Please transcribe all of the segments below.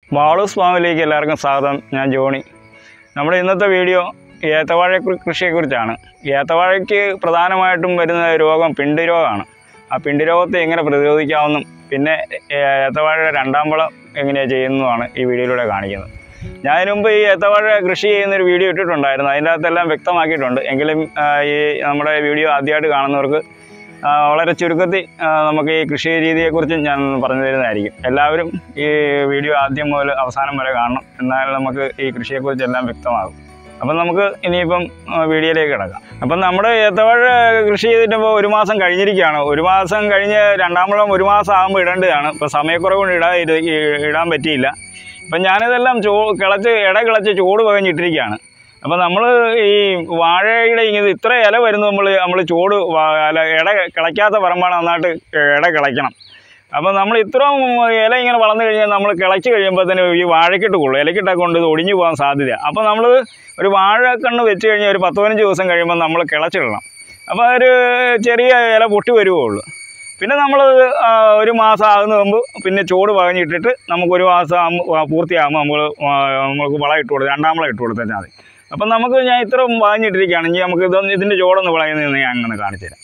ബാളൂസ് ഫാമിലേക്ക് എല്ലാവർക്കും സ്വാഗതം ഞാൻ ജോണി നമ്മുടെ ഇന്നത്തെ വീഡിയോ ഏത്തവാഴ കൃ- കൃഷിയെക്കുറിച്ചാണ് ഏത്തവാഴയ്ക്ക് പ്രധാനമായിട്ടും വരുന്ന രോഗം പിണ്ടി രോഗമാണ് ആ പിണ്ടി രോഗത്തെ എങ്ങനെ പ്രതിരോധിക്കാമെന്നും പിന്നെ ഏ- ഏത്തവാഴയുടെ രണ്ടാം വളം എങ്ങനെയാണ് ചെയ്യുന്നതുമാണ് ഈ വീഡിയോയിലൂടെ കാണിക്കുന്നത് ഞാൻ ഇതിനു മുമ്പ് ഈ ഏത്തവാഴ കൃഷി ചെയ്യുന്നൊരു വീഡിയോ ഇട്ടിട്ടുണ്ടായിരുന്നു അതിൻ്റെ അകത്തെല്ലാം വ്യക്തമാക്കിയിട്ടുണ്ട് എങ്കിലും ആ, ഈ നമ്മുടെ വീഡിയോ ആദ്യമായിട്ട് കാണുന്നവർക്ക് ആ, വളരെ ചുരുക്കത്തിൽ ആ, നമുക്ക് ഈ കൃഷി രീതിയെക്കുറിച്ച് ഞാൻ പറഞ്ഞു തരുന്നതായിരിക്കും എല്ലാവരും ഈ വീഡിയോ ആദ്യം മുതൽ അവസാനം വരെ കാണണം എന്നാൽ നമുക്ക് ഈ കൃഷിയെക്കുറിച്ച് എല്ലാം വ്യക്തമാകും അപ്പം നമുക്ക് ഇനിയിപ്പം ആ, വീഡിയോയിലേക്ക് കിടക്കാം അപ്പം നമ്മുടെ ഏത്തവാഴ കൃഷി ചെയ്തിട്ടിപ്പോൾ ഒരു മാസം കഴിഞ്ഞിരിക്കുകയാണ് ഒരു മാസം കഴിഞ്ഞ് രണ്ടാം വളം ഒരു മാസം ആകുമ്പോൾ ഇടേണ്ടതാണ് ഇപ്പോൾ സമയക്കുറവ് കൊണ്ട് ഇടാൻ ഇത് ഈ- ഇടാൻ പറ്റിയില്ല അപ്പം ഞാനിതെല്ലാം ചോ കിളച്ച് ഇട കിളച്ച് ചൂട് പകഞ്ഞിട്ടിരിക്കുകയാണ് അപ്പം നമ്മൾ ഈ വാഴയുടെ ഇങ്ങനെ ഇത്ര ഇല വരുന്നു നമ്മൾ നമ്മൾ ചൂട് വാ- അല്ല ഇട കിളയ്ക്കാത്ത പറമ്പാണ് നന്നായിട്ട് ഇട കിളയ്ക്കണം അപ്പം നമ്മൾ ഇത്രയും ഇല ഇങ്ങനെ വളർന്നു കഴിഞ്ഞാൽ നമ്മൾ കിളച്ച് കഴിയുമ്പോൾ തന്നെ ഈ വാഴക്കിട്ട് കൊള്ളും ഇലക്കിട്ടൊക്കെ കൊണ്ട് ഇത് ഒടിഞ്ഞു പോകാൻ സാധ്യത അപ്പം നമ്മൾ ഒരു വാഴക്കണ്ണ് വെച്ച് കഴിഞ്ഞാൽ ഒരു പത്ത് പതിനഞ്ച് ദിവസം കഴിയുമ്പോൾ നമ്മൾ കിളച്ചിടണം അപ്പോൾ ഒരു ചെറിയ ഇല പൊട്ടി വരുവുള്ളൂ പിന്നെ നമ്മൾ ഒരു മാസം ആകുന്ന മുമ്പ് പിന്നെ ചോട് പകഞ്ഞിട്ടിട്ട് നമുക്ക് ഒരു മാസം ആകുമ്പോൾ പൂർത്തിയാകുമ്പോൾ നമ്മൾ നമുക്ക് വളം ഇട്ട് കൊടുത്ത് രണ്ടാം വളം ഇട്ട് കൊടുത്താൽ മതി അപ്പം നമുക്ക് ഞാൻ ഇത്ര വാങ്ങിയിട്ടിരിക്കുകയാണ് ഇനി നമുക്ക് ഇതൊന്ന് ഇതിൻ്റെ ചോടൊന്ന് വളയുന്നതെന്ന് ഞാൻ അങ്ങനെ കാണിച്ചു തരാം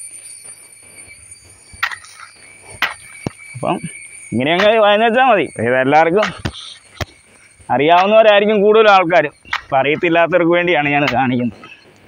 അപ്പം ഇങ്ങനെ അങ്ങ് വായന വെച്ചാൽ മതി ഇതെല്ലാവർക്കും അറിയാവുന്നവരായിരിക്കും കൂടുതൽ ആൾക്കാർ അപ്പം അറിയത്തില്ലാത്തവർക്ക് വേണ്ടിയാണ് ഞാൻ കാണിക്കുന്നത്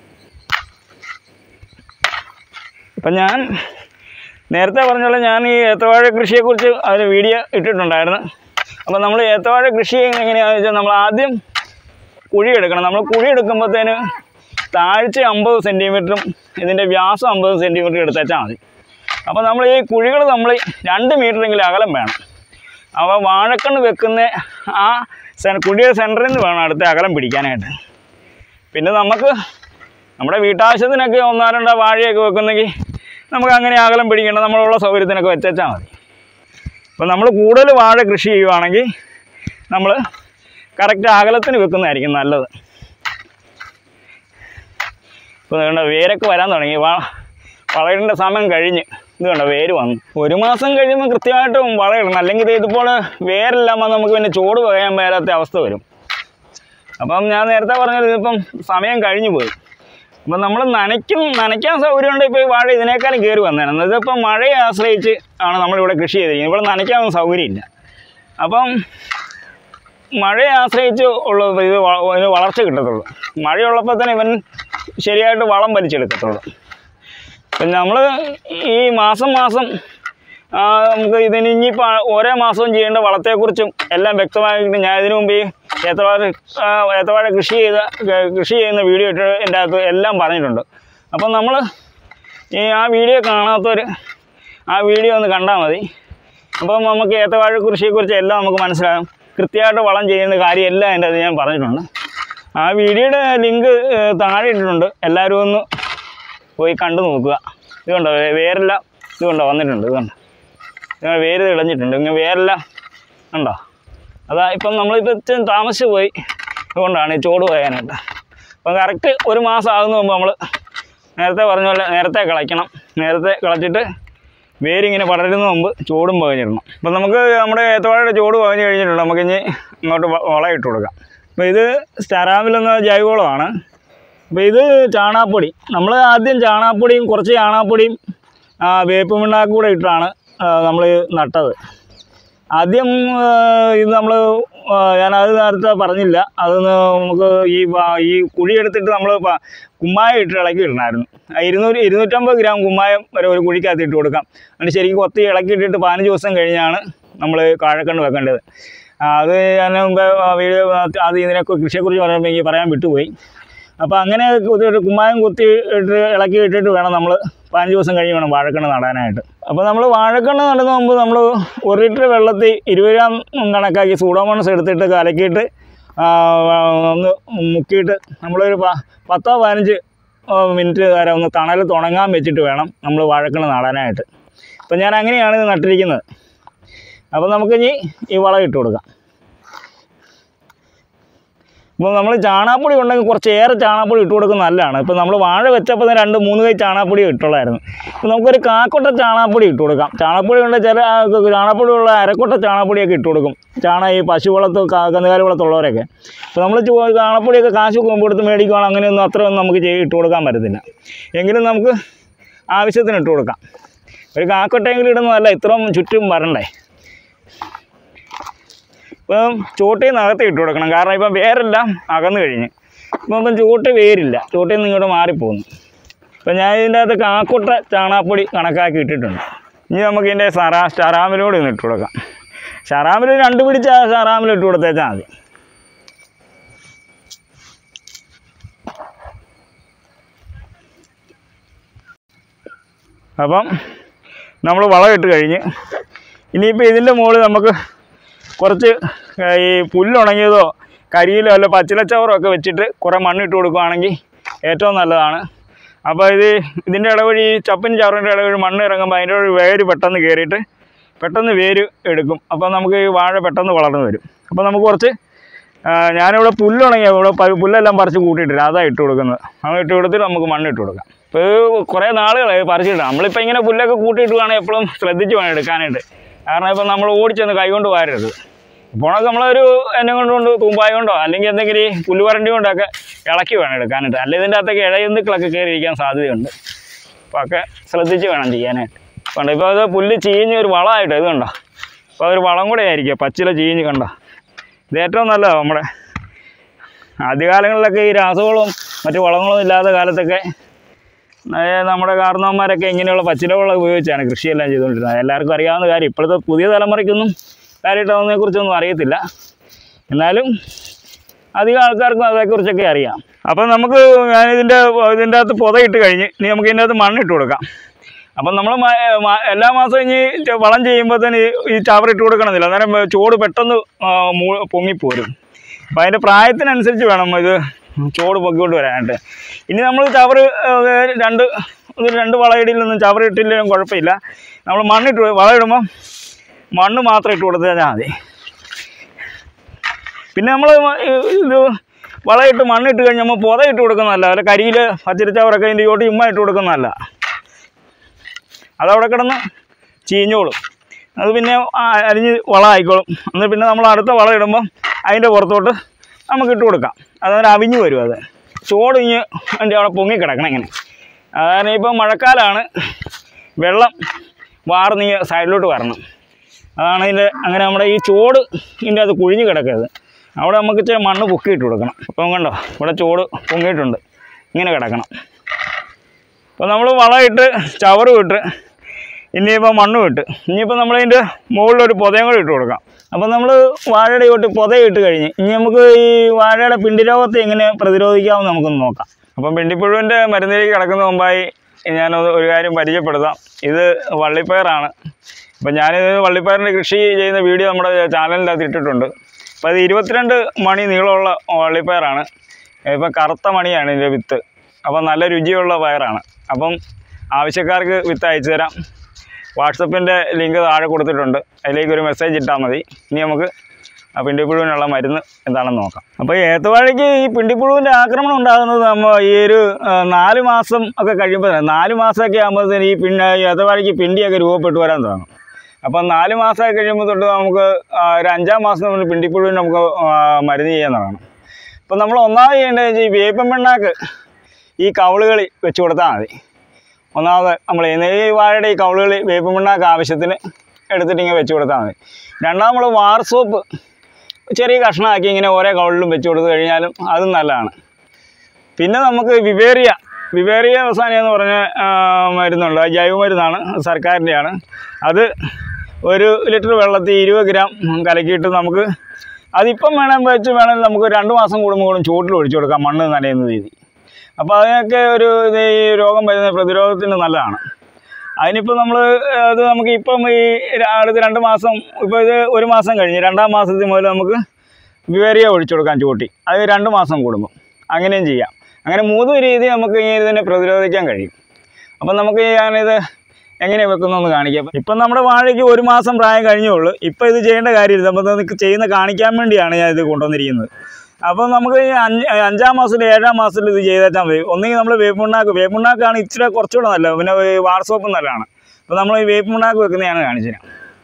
ഇപ്പം ഞാൻ നേരത്തെ പറഞ്ഞോളെ ഞാൻ ഈ ഏത്തവാഴ കൃഷിയെക്കുറിച്ച് ഒരു വീഡിയോ ഇട്ടിട്ടുണ്ടായിരുന്നു അപ്പോൾ നമ്മൾ ഏത്തവാഴ കൃഷി എങ്ങനെയാണെന്ന് വെച്ചാൽ നമ്മൾ ആദ്യം കുഴി എടുക്കണം നമ്മൾ കുഴി എടുക്കുമ്പോഴത്തേന് താഴ്ച അമ്പത് സെൻറ്റിമീറ്ററും ഇതിൻ്റെ വ്യാസം അമ്പത് സെൻറ്റിമീറ്റർ എടുത്തേച്ചാൽ മതി അപ്പോൾ നമ്മൾ ഈ കുഴികൾ നമ്മൾ രണ്ട് മീറ്ററെങ്കിലും അകലം വേണം അപ്പോൾ വാഴക്കണ്ണ് വെക്കുന്ന ആ സെ കുഴിയുടെ സെൻറ്ററിൽ നിന്ന് വേണം അടുത്ത അകലം പിടിക്കാനായിട്ട് പിന്നെ നമുക്ക് നമ്മുടെ വീട്ടാവശ്യത്തിനൊക്കെ ഒന്നോ രണ്ടോ വാഴയൊക്കെ വെക്കുന്നെങ്കിൽ നമുക്ക് അങ്ങനെ അകലം പിടിക്കേണ്ട നമ്മളുള്ള സൗകര്യത്തിനൊക്കെ വെച്ചാൽ മതി അപ്പോൾ നമ്മൾ കൂടുതൽ വാഴ കൃഷി ചെയ്യുവാണെങ്കിൽ നമ്മൾ കറക്റ്റ് അകലത്തിന് വെക്കുന്നതായിരിക്കും നല്ലത് ഇപ്പോൾ വേണ്ട വേരൊക്കെ വരാൻ തുടങ്ങി വാ വളയിടേണ്ട സമയം കഴിഞ്ഞ് ഇത് കണ്ടോ വേര് വന്നു ഒരു മാസം കഴിയുമ്പോൾ കൃത്യമായിട്ടും വളയിടണം അല്ലെങ്കിൽ ഇത് ഇതുപോലെ വേരെല്ലാം വന്ന് നമുക്ക് പിന്നെ ചൂട് പകയാൻ മേലാത്ത അവസ്ഥ വരും അപ്പം ഞാൻ നേരത്തെ പറഞ്ഞത് ഇതിപ്പം സമയം കഴിഞ്ഞു പോയി അപ്പം നമ്മൾ നനയ്ക്കും നനയ്ക്കാൻ സൗകര്യമുണ്ട് ഇപ്പോൾ ഈ വാഴ ഇതിനേക്കാളും കയറി വന്നതാണ് ഇതിപ്പം മഴയെ ആശ്രയിച്ച് ആണ് നമ്മളിവിടെ കൃഷി ചെയ്തിരിക്കുന്നത് ഇവിടെ നനയ്ക്കാനൊന്നും സൗകര്യമില്ല അപ്പം മഴയെ ആശ്രയിച്ച് ഉള്ള ഇത് വ- ഇതിന് വളർച്ച കിട്ടത്തുള്ളൂ മഴയുള്ളപ്പോൾ തന്നെ ഇവൻ ശരിയായിട്ട് വളം വലിച്ചെടുക്കത്തുള്ളൂ പിന്നെ നമ്മൾ ഈ മാസം മാസം ആ, നമുക്ക് ഇതിന് ഇനിയിപ്പോൾ ഓരോ മാസവും ചെയ്യേണ്ട വളത്തെക്കുറിച്ചും എല്ലാം വ്യക്തമായിട്ട് ഞാൻ ഇതിനു മുമ്പ് ഈ ഏത്തവാഴ ആ, ഏത്തവാഴ കൃഷി ചെയ്ത കൃഷി ചെയ്യുന്ന വീഡിയോ ഇട്ട് എൻ്റെ അകത്ത് എല്ലാം പറഞ്ഞിട്ടുണ്ട് അപ്പം നമ്മൾ ഈ ആ വീഡിയോ കാണാത്തവർ ആ വീഡിയോ ഒന്ന് കണ്ടാൽ മതി അപ്പം നമുക്ക് ഏത്തവാഴ കൃഷിയെക്കുറിച്ച് എല്ലാം നമുക്ക് മനസ്സിലാകും കൃത്യമായിട്ട് വളം ചെയ്യുന്ന കാര്യം എല്ലാം എൻ്റെ അത് ഞാൻ പറഞ്ഞിട്ടുണ്ട് ആ വീഡിയോയുടെ ലിങ്ക് ഏഹ്, താഴെ ഇട്ടിട്ടുണ്ട് എല്ലാവരും ഒന്ന് പോയി കണ്ടു നോക്കുക ഇത് കണ്ടോ വേ- വേരെല്ലാം ഇത് കണ്ടോ വന്നിട്ടുണ്ട് ഇത് കണ്ടോ ഇങ്ങനെ വേര് തെളിഞ്ഞിട്ടുണ്ട് ഇങ്ങനെ വേരെല്ലാം കണ്ടോ അതാ ഇപ്പം നമ്മളിപ്പോൾ ഇച്ചിരി താമസിച്ച് പോയി അതുകൊണ്ടാണ് ഈ ചോട് പോയാനായിട്ട് അപ്പം കറക്റ്റ് ഒരു മാസം ആകുന്ന മുമ്പ് നമ്മൾ നേരത്തെ പറഞ്ഞ പോലെ നേരത്തെ കിളയ്ക്കണം നേരത്തെ കിളച്ചിട്ട് വേരിങ്ങനെ പടരുന്ന മുമ്പ് ചൂടും പകഞ്ഞിടണം അപ്പം നമുക്ക് നമ്മുടെ ഏത്തവാഴയുടെ ചൂട് പകഞ്ഞ് കഴിഞ്ഞിട്ടുണ്ട് നമുക്കിനി ഇങ്ങോട്ട് വ- വളം ഇട്ട് കൊടുക്കാം അപ്പോൾ ഇത് സ്റ്റാറാമിൽ എന്ന ജൈവവളമാണ് അപ്പോൾ ഇത് ചാണാപ്പൊടി നമ്മൾ ആദ്യം ചാണാപ്പൊടിയും കുറച്ച് ചാണാപ്പൊടിയും ആ, വേപ്പ് പിണ്ണാക്കും കൂടെ ഇട്ടാണ് നമ്മൾ നട്ടത് ആദ്യം ആ, ഇത് നമ്മൾ ഞാനത് നേരത്തെ പറഞ്ഞില്ല അത് നമുക്ക് ഈ വ- ഈ കുഴി എടുത്തിട്ട് നമ്മൾ കുമ്മായം ഇട്ട് ഇളക്കി ഇടണമായിരുന്നു ആ ഇരുന്നൂറ് ഇരുന്നൂറ്റമ്പത് ഗ്രാം കുമ്മായം വരെ ഒരു കുഴിക്കകത്ത് ഇട്ട് കൊടുക്കാം എന്നിട്ട് ശരിക്കും കൊത്തി ഇളക്കി ഇട്ടിട്ട് പതിനഞ്ച് ദിവസം കഴിഞ്ഞാണ് നമ്മൾ കാഴക്കണ്ണ് വെക്കേണ്ടത് ആ, അത് ഞാൻ മുമ്പ് വീഡിയോ അത് ഇതിനെക്കുറിച്ച് കൃഷിയെക്കുറിച്ച് പറയുമ്പോൾ എനിക്ക് പറയാൻ വിട്ടുപോയി അപ്പോൾ അങ്ങനെ കുത്തിയിട്ട് കുമ്മായം കുത്തി ഇട്ട് ഇളക്കി ഇട്ടിട്ട് വേണം നമ്മൾ പതിനഞ്ച് ദിവസം കഴിഞ്ഞ് വേണം വാഴക്കണ്ണ് നടാനായിട്ട് അപ്പോൾ നമ്മൾ വാഴക്കണ്ണ് നടുന്ന മുമ്പ് നമ്മൾ ഒരു ലിറ്റർ വെള്ളത്തിൽ ഇരുപത് ഗ്രാം കണക്കാക്കി സൂഡോമോണസ് എടുത്തിട്ട് കലക്കിയിട്ട് ആ, ഒന്ന് മുക്കിയിട്ട് നമ്മളൊരു പ- പത്തോ പതിനഞ്ച് മിനിറ്റ് വരെ ഒന്ന് തണൽ തുണങ്ങാൻ വെച്ചിട്ട് വേണം നമ്മൾ വാഴക്കണ്ണ് നടാനായിട്ട് അപ്പോൾ ഞാൻ അങ്ങനെയാണ് ഇത് നട്ടിരിക്കുന്നത് അപ്പോൾ നമുക്കിനി ഈ വളം ഇട്ട് കൊടുക്കാം ഇപ്പോൾ നമ്മൾ ചാണാപ്പൊടി ഉണ്ടെങ്കിൽ കുറച്ച് ഏറെ ചാണാപ്പൊടി ഇട്ട് കൊടുക്കുന്നത് നല്ലതാണ് ഇപ്പോൾ നമ്മൾ വാഴ വെച്ചപ്പോൾ തന്നെ രണ്ട് മൂന്ന് കൈ ചാണാപ്പൊടി ഇട്ടുള്ളായിരുന്നു ഇപ്പോൾ നമുക്കൊരു കാക്കൊട്ട ചാണാപ്പൊടി ഇട്ട് കൊടുക്കാം ചാണാപ്പൊടി ഉണ്ട് ചില ആ, ചാണാപ്പൊടി ഉള്ള അരക്കൊട്ട ചാണാപ്പൊടിയൊക്കെ ഇട്ട് കൊടുക്കും ചാണ ഈ പശു വളർത്ത് കന്നുകാലി വളർത്തുള്ളവരൊക്കെ അപ്പോൾ നമ്മൾ ചോ- ചാണാപ്പൊടിയൊക്കെ കാശ് കൊടുത്ത് മേടിക്കുകയാണ് അങ്ങനെയൊന്നും അത്രയൊന്നും നമുക്ക് ചെയ്ത് ഇട്ട് കൊടുക്കാൻ പറ്റത്തില്ല എങ്കിലും നമുക്ക് ആവശ്യത്തിന് ഇട്ട് കൊടുക്കാം ഒരു കാക്കൊട്ടെങ്കിലും ഇടുന്നതല്ല ഇത്രയും ചുറ്റും വരണ്ടേ ഇപ്പം ചൂട്ടിൽ നിന്ന് അകത്ത് ഇട്ട് കൊടുക്കണം കാരണം ഇപ്പം വേരെല്ലാം അകന്നു കഴിഞ്ഞ് ഇപ്പം ഇപ്പം ചൂട്ട് വേരില്ല ചൂട്ടിൽ നിന്ന് ഇങ്ങോട്ട് മാറിപ്പോകുന്നു അപ്പം ഞാൻ ഇതിൻ്റെ അകത്ത് കാക്കൊട്ട ചാണാപ്പൊടി കണക്കാക്കി ഇട്ടിട്ടുണ്ട് ഇനി നമുക്ക് ഇതിൻ്റെ സറാ ഷറാമിലൂടെ ഒന്ന് ഇട്ട് കൊടുക്കാം ഷറാമിൽ രണ്ട് പിടിച്ച ഷറാമിൽ ഇട്ട് കൊടുത്തേച്ചാൽ മതി അപ്പം നമ്മൾ വളമിട്ട് കഴിഞ്ഞ് ഇനിയിപ്പോൾ ഇതിൻ്റെ മുകളിൽ നമുക്ക് കുറച്ച് ഏർ, ഈ പുല്ലുണങ്ങിയതോ കരിയിലോ അല്ല പച്ചിലച്ചവറോ ഒക്കെ വെച്ചിട്ട് കുറേ മണ്ണിട്ട് കൊടുക്കുകയാണെങ്കിൽ ഏറ്റവും നല്ലതാണ് അപ്പോൾ ഇത് ഇതിൻ്റെ ഇടവഴി ഈ ചപ്പിന് ചവറിൻ്റെ ഇടവഴി മണ്ണ് ഇറങ്ങുമ്പോൾ അതിൻ്റെ ഒരു വേര് പെട്ടെന്ന് കയറിയിട്ട് പെട്ടെന്ന് വേര് എടുക്കും അപ്പോൾ നമുക്ക് ഈ വാഴ പെട്ടെന്ന് വളർന്നു വരും അപ്പോൾ നമുക്ക് കുറച്ച് ആ, ഞാനിവിടെ പുല്ലുണങ്ങിയ ഇവിടെ പ- പുല്ലെല്ലാം പറിച്ച് കൂട്ടിയിട്ടില്ല അതാണ് ഇട്ട് കൊടുക്കുന്നത് അങ്ങനെ ഇട്ട് കൊടുത്തിട്ട് നമുക്ക് മണ്ണ് ഇട്ട് കൊടുക്കാം ഇപ്പോൾ കുറേ നാളുകളായി പറിച്ചിട്ട് നമ്മളിപ്പോൾ ഇങ്ങനെ പുല്ലൊക്കെ കൂട്ടിയിട്ടുവാണെങ്കിൽ എപ്പോഴും ശ്രദ്ധിച്ച് വേണം എടുക്കാനായിട്ട് കാരണം ഇപ്പം നമ്മൾ ഓടിച്ചെന്ന് കൈകൊണ്ട് വാരരുത് ഇപ്പോഴൊക്കെ നമ്മളൊരു എന്നെ കൊണ്ടുകൊണ്ട് തൂമ്പായ കൊണ്ടോ അല്ലെങ്കിൽ എന്തെങ്കിലും ഈ പുല്ലുവരണ്ടി കൊണ്ടൊക്കെ ഇളക്കി വേണം എടുക്കാനായിട്ട് അല്ലെങ്കിൽ ഇതിൻ്റെ അകത്തൊക്കെ ഇഴയന്തുക്കളൊക്കെ കയറി ഇരിക്കാൻ സാധ്യതയുണ്ട് അപ്പോൾ ഒക്കെ ശ്രദ്ധിച്ച് വേണം ചെയ്യാനായിട്ട് കണ്ടോ ഇപ്പോൾ അത് പുല്ല് ചീഞ്ഞ് ഒരു വളമായിട്ട് ഇത് കണ്ടോ അപ്പോൾ അതൊരു വളം കൂടെ ആയിരിക്കും പച്ചില ചീഞ്ഞ് കണ്ടോ ഇത് ഏറ്റവും നല്ലതാണ് നമ്മുടെ ആദ്യകാലങ്ങളിലൊക്കെ ഈ രാസവളവും മറ്റു വളങ്ങളൊന്നും ഇല്ലാത്ത കാലത്തൊക്കെ ഏ, നമ്മുടെ കാരണവന്മാരൊക്കെ ഇങ്ങനെയുള്ള പച്ചിലവളം ഉപയോഗിച്ചാണ് കൃഷിയെല്ലാം ചെയ്തുകൊണ്ടിരുന്നത് എല്ലാവർക്കും അറിയാവുന്ന കാര്യം ഇപ്പോഴത്തെ പുതിയ തലമുറയ്ക്കൊന്നും കാര്യമായിട്ട് അതിനെക്കുറിച്ചൊന്നും അറിയത്തില്ല എന്നാലും അധികം ആൾക്കാർക്കും അതേക്കുറിച്ചൊക്കെ അറിയാം അപ്പം നമുക്ക് ഞാനിതിൻ്റെ ഇതിൻ്റെ അകത്ത് പുതയിട്ട് കഴിഞ്ഞ് ഇനി നമുക്ക് ഇതിൻ്റെ അകത്ത് മണ്ണിട്ട് കൊടുക്കാം അപ്പം നമ്മൾ എല്ലാ മാസവും ഇനി ചെ- വളം ചെയ്യുമ്പോൾ തന്നെ ഈ- ഈ ചവറിട്ട് കൊടുക്കണമെന്നില്ല അന്നേരം ചോട് പെട്ടെന്ന് ആ, മൂ- പൊങ്ങിപ്പോരും അപ്പം അതിൻ്റെ പ്രായത്തിനനുസരിച്ച് വേണം ഇത് ചോട് പൊക്കിക്കൊണ്ട് വരാനായിട്ട് ഇനി നമ്മൾ ചവറ് ആ, രണ്ട് ഒരു രണ്ട് വളയിടയിലൊന്നും ചവറ് ഇട്ടില്ലെങ്കിലും കുഴപ്പമില്ല നമ്മൾ മണ്ണിട്ട് കൊടു- വളമിടുമ്പം മണ്ണ് മാത്രം ഇട്ട് കൊടുത്താൽ മതി പിന്നെ നമ്മൾ ഇത് വളമിട്ട് മണ്ണിട്ട് കഴിഞ്ഞ് നമ്മൾ പുത ഇട്ട് കൊടുക്കുന്നതല്ല അല്ല കരിയിൽ പച്ചരിച്ചവറൊക്കെ അതിൻ്റെ ചോട്ട് ചുമ്മാ ഇട്ട് കൊടുക്കുന്നതല്ല അതവിടെ കിടന്ന് ചീഞ്ഞോളും അത് പിന്നെ ആ അരിഞ്ഞ് വളം ആയിക്കോളും എന്നിട്ട് പിന്നെ നമ്മൾ അടുത്ത വളം ഇടുമ്പം അതിൻ്റെ പുറത്തോട്ട് നമുക്ക് ഇട്ട് കൊടുക്കാം അതായത് അവിഞ്ഞ് വരും അത് ചോട് ഇഞ്ഞ് അതിൻ്റെ അവിടെ പൊങ്ങി കിടക്കണം ഇങ്ങനെ അതായത് ഇപ്പം മഴക്കാലമാണ് വെള്ളം വാർന്ന് ഈ സൈഡിലോട്ട് വരണം അതാണ് ഇതിൻ്റെ അങ്ങനെ നമ്മുടെ ഈ ചോട് ഇതിൻ്റെ അത് കുഴിഞ്ഞ് കിടക്കരുത് അവിടെ നമുക്ക് ഇച്ചിരി മണ്ണ് പൊക്കിയിട്ട് കൊടുക്കണം അപ്പം കണ്ടോ ഇവിടെ ചോട് പൊങ്ങിയിട്ടുണ്ട് ഇങ്ങനെ കിടക്കണം അപ്പോൾ നമ്മൾ വളമിട്ട് ചവറ് വിട്ട് ഇനിയിപ്പോൾ മണ്ണ് വിട്ട് ഇനിയിപ്പോൾ നമ്മളതിൻ്റെ മുകളിലൊരു പുതയും കൂടി ഇട്ട് കൊടുക്കാം അപ്പോൾ നമ്മൾ വാഴയുടെ ചോട്ട് പുതയിട്ട് കഴിഞ്ഞ് ഇനി നമുക്ക് ഈ വാഴയുടെ പിണ്ടി രോഗത്തെ എങ്ങനെ പ്രതിരോധിക്കാമെന്ന് നമുക്കൊന്ന് നോക്കാം അപ്പം പിണ്ടിപ്പുഴുവിൻ്റെ മരുന്നിലേക്ക് കിടക്കുന്ന മുമ്പായി ഞാൻ ഒരു കാര്യം പരിചയപ്പെടുത്താം ഇത് വള്ളിപ്പയറാണ് അപ്പം ഞാനിത് വള്ളിപ്പയറിൻ്റെ കൃഷി ചെയ്യുന്ന വീഡിയോ നമ്മുടെ ചാനലിനകത്ത് ഇട്ടിട്ടുണ്ട് അപ്പോൾ അത് ഇരുപത്തിരണ്ട് മണി നീളമുള്ള വള്ളിപ്പയറാണ് ഇപ്പം കറുത്ത മണിയാണ് ഇതിൻ്റെ വിത്ത് അപ്പം നല്ല രുചിയുള്ള പയറാണ് അപ്പം ആവശ്യക്കാർക്ക് വിത്ത് അയച്ചു തരാം വാട്സപ്പിൻ്റെ ലിങ്ക് താഴെ കൊടുത്തിട്ടുണ്ട് അതിലേക്ക് ഒരു മെസ്സേജ് ഇട്ടാൽ മതി ഇനി നമുക്ക് ആ പിണ്ടിപ്പുഴുവിനുള്ള മരുന്ന് എന്താണെന്ന് നോക്കാം അപ്പോൾ ഈ ഏത്തവാഴയ്ക്ക് ഈ പിണ്ടിപ്പുഴുവിൻ്റെ ആക്രമണം ഉണ്ടാകുന്നത് നമ്മൾ ഈ ഒരു ആ, നാല് മാസം ഒക്കെ കഴിയുമ്പോൾ തന്നെ നാല് മാസമൊക്കെ ആകുമ്പോഴത്തേന് ഈ പിന്നെ ഈ ഏത്തവാഴയ്ക്ക് പിണ്ടിയൊക്കെ രൂപപ്പെട്ട് വരാൻ തുടങ്ങും അപ്പം നാല് മാസമൊക്കെ കഴിയുമ്പോൾ തൊട്ട് നമുക്ക് ആ, ഒരു അഞ്ചാം മാസം നമ്മൾ പിണ്ടിപ്പുഴുവിന് നമുക്ക് ആ, മരുന്ന് ചെയ്യാൻ തുടങ്ങണം അപ്പം നമ്മൾ ഒന്നാമത് ചെയ്യേണ്ടത് വെച്ചാൽ ഈ വേപ്പൻ പിണ്ണാക്ക് ഈ കവളുകളിൽ വെച്ച് കൊടുത്താൽ മതി ഒന്നാമത് നമ്മൾ ചെയ്യുന്നത് ഈ വാഴയുടെ ഈ കവളുകളിൽ വേപ്പൻ പിണ്ണാക്ക് ആവശ്യത്തിന് എടുത്തിട്ട് ഇങ്ങനെ വെച്ച് കൊടുത്താൽ മതി രണ്ടാമത് നമ്മൾ വാർ സോപ്പ് ചെറിയ കഷ്ണമാക്കി ഇങ്ങനെ ഓരോ കവളിലും വെച്ച് കൊടുത്തു കഴിഞ്ഞാലും അതും നല്ലതാണ് പിന്നെ നമുക്ക് വിവേറിയ വിവേറിയ അവസാനം എന്ന് പറഞ്ഞ ആ, മരുന്നുണ്ട് അത് ജൈവ മരുന്നാണ് സർക്കാരിൻ്റെയാണ് അത് ഒരു ലിറ്റർ വെള്ളത്തിൽ ഇരുപത് ഗ്രാം കലക്കിയിട്ട് നമുക്ക് അതിപ്പം വേണം വെച്ച് വേണമെങ്കിൽ നമുക്ക് രണ്ട് മാസം കൂടുമ്പോൾ കൂടും ചൂട്ടിൽ ഒഴിച്ചു കൊടുക്കാം മണ്ണ് നനയുന്ന രീതി അപ്പോൾ അതിനൊക്കെ ഒരു ഇത് ഈ രോഗം വരുന്ന പ്രതിരോധത്തിന് നല്ലതാണ് അതിനിപ്പോൾ നമ്മൾ അത് നമുക്ക് ഇപ്പം ഈ ര- അടുത്ത രണ്ട് മാസം ഇപ്പോൾ ഇത് ഒരു മാസം കഴിഞ്ഞ് രണ്ടാം മാസത്തിൽ മുതൽ നമുക്ക് വിവേറിയ ഒഴിച്ചു കൊടുക്കാൻ ചൂട്ടി അത് രണ്ട് മാസം കൂടുമ്പോൾ അങ്ങനെയും ചെയ്യാം അങ്ങനെ മൂന്ന് രീതി നമുക്ക് ഈ ഇതിനെ പ്രതിരോധിക്കാൻ കഴിയും അപ്പം നമുക്ക് ഞാനിത് എങ്ങനെ വെക്കുന്നതെന്ന് കാണിക്കാം ഇപ്പം നമ്മുടെ വാഴയ്ക്ക് ഒരു മാസം പ്രായം കഴിഞ്ഞേ ഉള്ളൂ ഇപ്പം ഇത് ചെയ്യേണ്ട കാര്യമില്ല നമ്മൾ ഇത് ചെയ്യുന്ന കാണിക്കാൻ വേണ്ടിയാണ് ഞാൻ ഇത് കൊണ്ടുവന്നിരിക്കുന്നത് അപ്പോൾ നമുക്ക് ഈ അഞ്ച് അഞ്ചാം മാസത്തിൽ ഏഴാം മാസത്തിൽ ഇത് ചെയ്തേച്ചാൽ മതി ഒന്നെങ്കിൽ നമ്മൾ വേപ്പുണ്ണാക്ക് വേപ്പുണ്ണാക്കാണ് ഇച്ചിരി കുറച്ചുകൂടെ നല്ലത് പിന്നെ ഈ വാട്സോപ്പ് നല്ലതാണ് അപ്പോൾ നമ്മൾ ഈ വേപ്പുണ്ണാക്ക് വെക്കുന്നതാണ് കാണിച്ചത്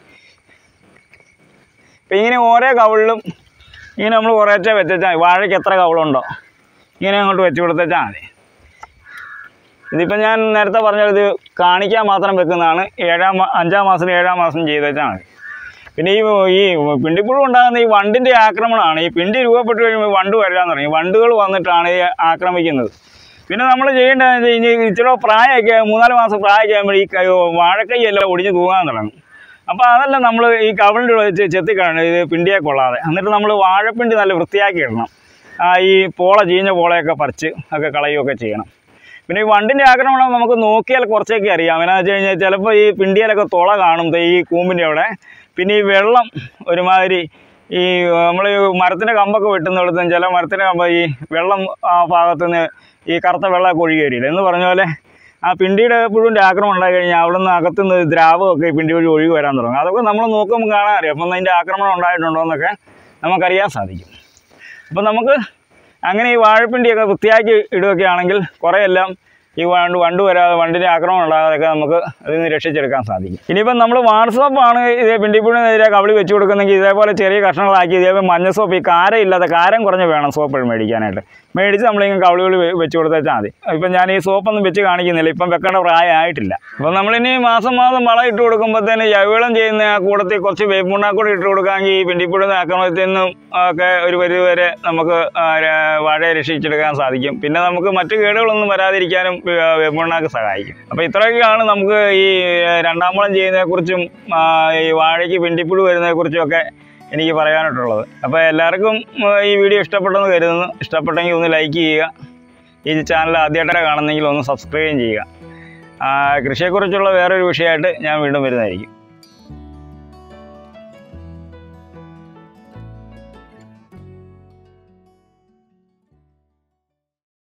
അപ്പോൾ ഇങ്ങനെ ഓരോ കവിളിലും ഇങ്ങനെ നമ്മൾ കുറേശ്ശെ വെച്ചാൽ മതി വാഴയ്ക്ക് എത്ര കവിളുണ്ടോ ഇങ്ങനെ അങ്ങോട്ട് വെച്ച് കൊടുത്തേച്ചാൽ മതി ഇതിപ്പോൾ ഞാൻ നേരത്തെ പറഞ്ഞത് ഇത് കാണിക്കാൻ മാത്രം വെക്കുന്നതാണ് ഏഴാം മാ- അഞ്ചാം മാസം ഏഴാം മാസം ചെയ്തേച്ചാൽ മതി പിന്നെ ഈ ഈ പിണ്ടിപ്പുഴു ഉണ്ടാകുന്ന ഈ വണ്ടിൻ്റെ ആക്രമണമാണ് ഈ പിണ്ടി രൂപപ്പെട്ട് കഴിയുമ്പോൾ വണ്ട് വരാൻ തുടങ്ങി വണ്ടുകൾ വന്നിട്ടാണ് ഈ ആക്രമിക്കുന്നത് പിന്നെ നമ്മൾ ചെയ്യേണ്ടത് ഇനി ഇച്ചിരി പ്രായമൊക്കെ മൂന്നാല് മാസം പ്രായമൊക്കെ ആകുമ്പോൾ ഈ കൈ- വാഴക്കൈയെല്ലാം ഒടിഞ്ഞ് തൂങ്ങാൻ തുടങ്ങും അപ്പോൾ അതെല്ലാം നമ്മൾ ഈ കവിളിൻ്റെ വെച്ച് ചെത്തിക്കളയണം ഇത് പിണ്ടിയെ കൊള്ളാതെ എന്നിട്ട് നമ്മൾ വാഴപ്പിണ്ടി നല്ല വൃത്തിയാക്കി ഇടണം ആ, ഈ പോള ചീഞ്ഞ പോളയൊക്കെ പറിച്ച് ഒക്കെ കളയുകയൊക്കെ ചെയ്യണം പിന്നെ ഈ വണ്ടിൻ്റെ ആക്രമണം നമുക്ക് നോക്കിയാൽ കുറച്ചൊക്കെ അറിയാം എന്നാന്ന് വെച്ച് കഴിഞ്ഞാൽ ചിലപ്പോൾ ഈ പിണ്ടിയിലൊക്കെ തുള കാണും ദേ ഈ കൂമ്പിൻ്റെ അവിടെ പിന്നെ ഈ വെള്ളം ഒരുമാതിരി ഈ നമ്മൾ മരത്തിൻ്റെ കമ്പൊക്കെ വെട്ടുന്നിടത്തും ചില മരത്തിൻ്റെ കമ്പ് ഈ വെള്ളം ആ ഭാഗത്തു നിന്ന് ഈ കറുത്ത വെള്ളമൊക്കെ ഒഴുകി വരില്ല എന്ന് പറഞ്ഞ പോലെ ആ പിണ്ടിയുടെ പുഴുവിൻ്റെ ആക്രമണം ഉണ്ടായി കഴിഞ്ഞാൽ അവിടെ നിന്ന് അകത്തുനിന്ന് ദ്രാവകമൊക്കെ ഈ പിണ്ടി വഴി ഒഴുകി വരാൻ തുടങ്ങും അതൊക്കെ നമ്മൾ നോക്കുമ്പോൾ കാണാൻ അറിയാം അപ്പം അതിൻ്റെ ആക്രമണം ഉണ്ടായിട്ടുണ്ടോ എന്നൊക്കെ നമുക്കറിയാൻ സാധിക്കും അപ്പം നമുക്ക് അങ്ങനെ ഈ വാഴപ്പിണ്ടിയൊക്കെ വൃത്തിയാക്കി ഇടുകയൊക്കെ ആണെങ്കിൽ കുറേയെല്ലാം ഈ വണ്ട് വണ്ട് വരാതെ വണ്ടിൻ്റെ ആക്രമണം ഉണ്ടാകാതൊക്കെ നമുക്ക് അതിൽ നിന്ന് രക്ഷിച്ചെടുക്കാൻ സാധിക്കും ഇനിയിപ്പം നമ്മൾ വാട്സപ്പാണ് ഇത് പിണ്ടിപ്പുഴിനെതിരെ കവിളി വെച്ച് കൊടുക്കുന്നെങ്കിൽ ഇതേപോലെ ചെറിയ കഷ്ണങ്ങളാക്കി ഇതേപോലെ മഞ്ഞ സോപ്പ് ഈ കാരം ഇല്ലാത്ത കാരം കുറഞ്ഞ് വേണം സോപ്പ് മേടിക്കാനായിട്ട് മേടിച്ച് നമ്മളിങ്ങനെ കവിളികൾ വെച്ച് കൊടുത്തേച്ചാൽ മതി ഇപ്പം ഞാൻ ഈ സോപ്പൊന്നും വെച്ച് കാണിക്കുന്നില്ല ഇപ്പം വെക്കേണ്ട പ്രായമായിട്ടില്ല അപ്പം നമ്മളിനി മാസം മാസം വളം ഇട്ട് കൊടുക്കുമ്പോഴത്തേന് ജൈവവളം ചെയ്യുന്ന ആ കൂടത്തിൽ കുറച്ച് വേപ്പുണ്ണാക്കൂടെ ഇട്ട് കൊടുക്കാമെങ്കിൽ ഈ പിണ്ടിപ്പുഴ ആക്രമണത്തിൽ നിന്നും ഒക്കെ ഒരു പരിധി വരെ നമുക്ക് ആ, ര- വാഴയെ രക്ഷിച്ചെടുക്കാൻ സാധിക്കും പിന്നെ നമുക്ക് മറ്റു കേടുകളൊന്നും വരാതിരിക്കാനും വേ- വേപ്പുണ്ണാക്ക് സഹായിക്കും അപ്പോൾ ഇത്രയൊക്കെയാണ് നമുക്ക് ഈ രണ്ടാം വളം ചെയ്യുന്നതിനെക്കുറിച്ചും ആ, ഈ വാഴയ്ക്ക് പിണ്ടിപ്പുഴു വരുന്നതിനെക്കുറിച്ചും ഒക്കെ എനിക്ക് പറയാനായിട്ടുള്ളത് അപ്പോൾ എല്ലാവർക്കും ആ, ഈ വീഡിയോ ഇഷ്ടപ്പെട്ടെന്ന് കരുതുന്നു ഇഷ്ടപ്പെട്ടെങ്കിൽ ഒന്ന് ലൈക്ക് ചെയ്യുക ഈ ചാനൽ ആദ്യമായിട്ടാണ് കാണുന്നെങ്കിൽ ഒന്ന് സബ്സ്ക്രൈബ് ചെയ്യുക ആ, കൃഷിയെക്കുറിച്ചുള്ള വേറൊരു വിഷയമായിട്ട് ഞാൻ വീണ്ടും വരുന്നതായിരിക്കും